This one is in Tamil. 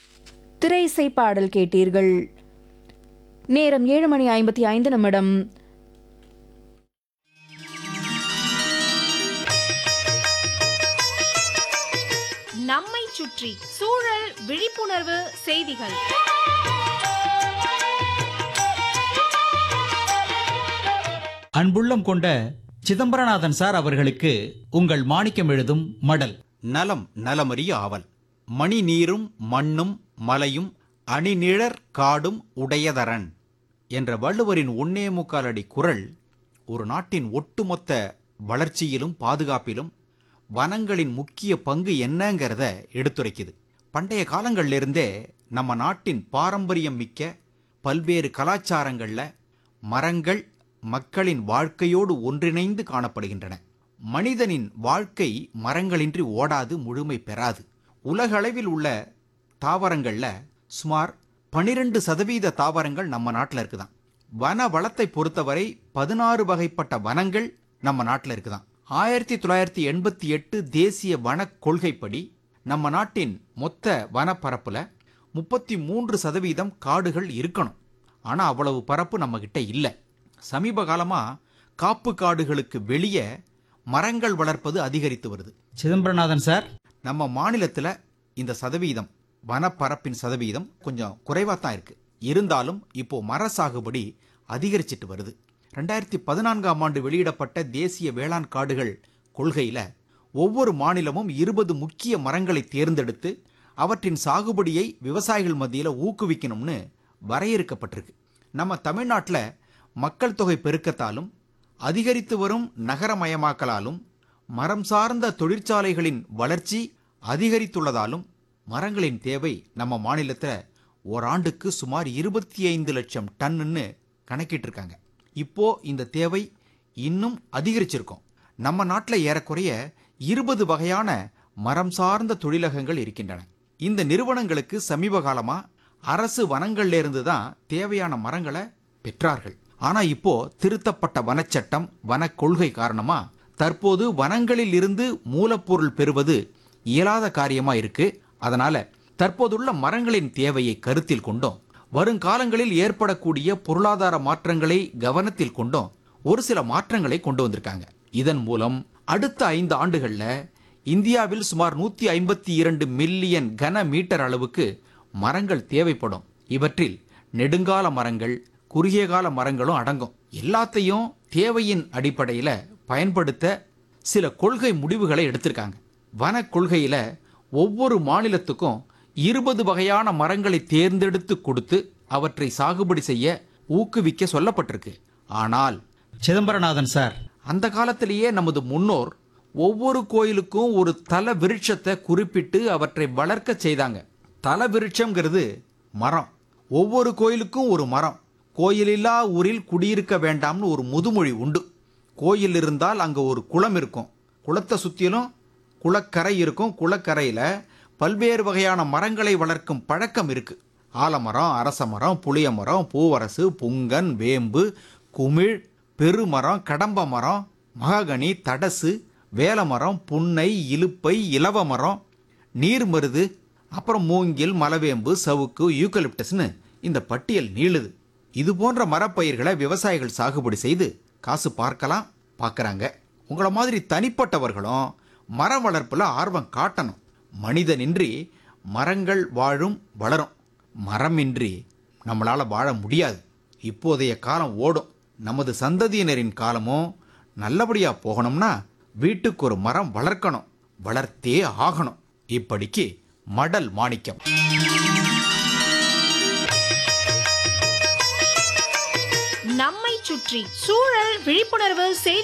திரைசை பாடல் கேட்டீர்கள் நேரம் ஏழு மணி ஐம்பத்தி ஐந்து நிமிடம் நம்மை சுற்றி சூழல் விழிப்புணர்வு செய்திகள் அன்புள்ளம் கொண்ட சிதம்பரநாதன் சார் அவர்களுக்கு உங்கள் மாணிக்கம் எழுதும் மடல் நலம் நலமறிய ஆவல் மணி நீரும் மண்ணும் மலையும் அணிநிழற் காடும் உடையதரன் என்ற வள்ளுவரின் ஒன்னே முக்கால் அடி குரல் ஒரு நாட்டின் ஒட்டுமொத்த வளர்ச்சியிலும் பாதுகாப்பிலும் வனங்களின் முக்கிய பங்கு என்னங்கிறத எடுத்துரைக்குது பண்டைய காலங்கள்ல இருந்தே நம்ம நாட்டின் பாரம்பரியம் மிக்க பல்வேறு கலாச்சாரங்கள்ல மரங்கள் மக்களின் வாழ்க்கையோடு ஒன்றிணைந்து காணப்படுகின்றன மனிதனின் வாழ்க்கை மரங்களின்றி ஓடாது முழுமை பெறாது உலகளவில் உள்ள தாவரங்கள்ல சுமார் 12% சதவீத தாவரங்கள் நம்ம நாட்டில் இருக்குதாம் வன வளத்தை பொறுத்தவரை பதினாறு வகைப்பட்ட வனங்கள் நம்ம நாட்டில் இருக்குதாம் ஆயிரத்தி தொள்ளாயிரத்தி எண்பத்தி எட்டு தேசிய வன கொள்கைப்படி நம்ம நாட்டின் மொத்த வனப்பரப்புல முப்பத்தி மூன்று சதவீதம் காடுகள் இருக்கணும் ஆனா அவ்வளவு பரப்பு நம்ம கிட்ட இல்லை சமீப காலமா காப்பு காடுகளுக்கு வெளியே மரங்கள் வளர்ப்பது அதிகரித்து வருது சிதம்பரநாதன் சார் நம்ம மாநிலத்துல இந்த சதவீதம் வனப்பரப்பின் சதவீதம் கொஞ்சம் குறைவா தான் இருக்கு இருந்தாலும் இப்போ மர சாகுபடி அதிகரிச்சிட்டு வருது ரெண்டாயிரத்தி பதினான்காம் ஆண்டு வெளியிடப்பட்ட தேசிய வேளாண் காடுகள் கொள்கையில ஒவ்வொரு மாநிலமும் இருபது முக்கிய மரங்களை தேர்ந்தெடுத்து அவற்றின் சாகுபடியை விவசாயிகள் மத்தியில ஊக்குவிக்கணும்னு வரையறுக்கப்பட்டிருக்கு நம்ம தமிழ்நாட்டில் மக்கள் தொகை பெருக்கத்தாலும் அதிகரித்து வரும் நகரமயமாக்கலாலும் மரம் சார்ந்த தொழிற்சாலைகளின் வளர்ச்சி அதிகரித்துள்ளதாலும் மரங்களின் தேவை நம்ம மாநிலத்தில் ஓராண்டுக்கு சுமார் இருபத்தி ஐந்து லட்சம் டன்னுன்னு கணக்கிட்டிருக்காங்க இப்போ இந்த தேவை இன்னும் அதிகரிச்சிருக்கும் நம்ம நாட்டில் ஏறக்குறைய இருபது வகையான மரம் சார்ந்த தொழிலகங்கள் இருக்கின்றன இந்த நிறுவனங்களுக்கு சமீப காலமா அரசு வனங்கள்ல இருந்து தான் தேவையான மரங்களை பெற்றார்கள் ஆனா இப்போ திருத்தப்பட்ட வனச்சட்டம் வன கொள்கை காரணமா தற்போது வனங்களில் இருந்து மூலப்பொருள் பெறுவது இயலாத காரியமா இருக்கு அதனால தற்போதுள்ள மரங்களின் தேவையை கருத்தில் கொண்டும் வருங்காலங்களில் ஏற்படக்கூடிய பொருளாதார மாற்றங்களை கவனத்தில் கொண்டும் ஒரு சில மாற்றங்களை கொண்டு வந்திருக்காங்க இதன் மூலம் அடுத்த ஐந்து ஆண்டுகள்ல இந்தியாவில் சுமார் நூத்தி ஐம்பத்தி இரண்டு மில்லியன் கன மீட்டர் அளவுக்கு மரங்கள் தேவைப்படும் இவற்றில் நெடுங்கால மரங்கள் குறுகிய கால மரங்களும் அடங்கும் எல்லாத்தையும் தேவையின் அடிப்படையில பயன்படுத்த சில கொள்கை முடிவுகளை எடுத்திருக்காங்க வன கொள்கையில ஒவ்வொரு மாநிலத்துக்கும் இருபது வகையான மரங்களை தேர்ந்தெடுத்து கொடுத்து அவற்றை சாகுபடி செய்ய ஊக்குவிக்க சொல்லப்பட்டிருக்கு ஆனால் சிதம்பரநாதன் சார் அந்த காலத்திலேயே நமது முன்னோர் ஒவ்வொரு கோயிலுக்கும் ஒரு தல விருட்சத்தை குறிப்பிட்டு அவற்றை வளர்க்க செய்தாங்க தல விருட்சம்ங்கிறது மரம் ஒவ்வொரு கோயிலுக்கும் ஒரு மரம் கோயிலில்லா ஊரில் குடியிருக்க வேண்டாம்னு ஒரு முதுமொழி உண்டு கோயில் இருந்தால் அங்க ஒரு குளம் இருக்கும் குளத்தை சுத்திலும் குளக்கரை இருக்கும் குளக்கரையில பல்வேறு வகையான மரங்களை வளர்க்கும் பழக்கம் இருக்கு ஆலமரம் அரச மரம் புளிய மரம் பூவரசு புங்கன் வேம்பு குமிழ் பெருமரம் கடம்ப மரம் மகாகனி தடசு வேலமரம் புன்னை இலுப்பை இலவ மரம் நீர்மருது அப்புறம் மூங்கில் மலவேம்பு சவுக்கு யூக்கலிப்டஸ்னு இந்த பட்டியல் நீளுது இது போன்ற மரப்பயிர்களை விவசாயிகள் சாகுபடி செய்து காசு பார்க்கலாம் பார்க்கறாங்க உங்கள மாதிரி தனிப்பட்டவர்களும் மர வளர்ப்புல ஆர்வம் காட்டணும் மனிதனின்றி மரங்கள் வாழும் வளரும் மரமின்றி நம்மளால வாழ முடியாது இப்போதைய காலம் ஓடும் நமது சந்ததியினரின் காலமும் நல்லபடியா போகணும்னா வீட்டுக்கு ஒரு மரம் வளர்க்கணும் வளர்த்தே ஆகணும் இப்படிக்கு மடல் மாணிக்கம் நம்மை சுற்றி சூழல் விழிப்புணர்வு செய்தி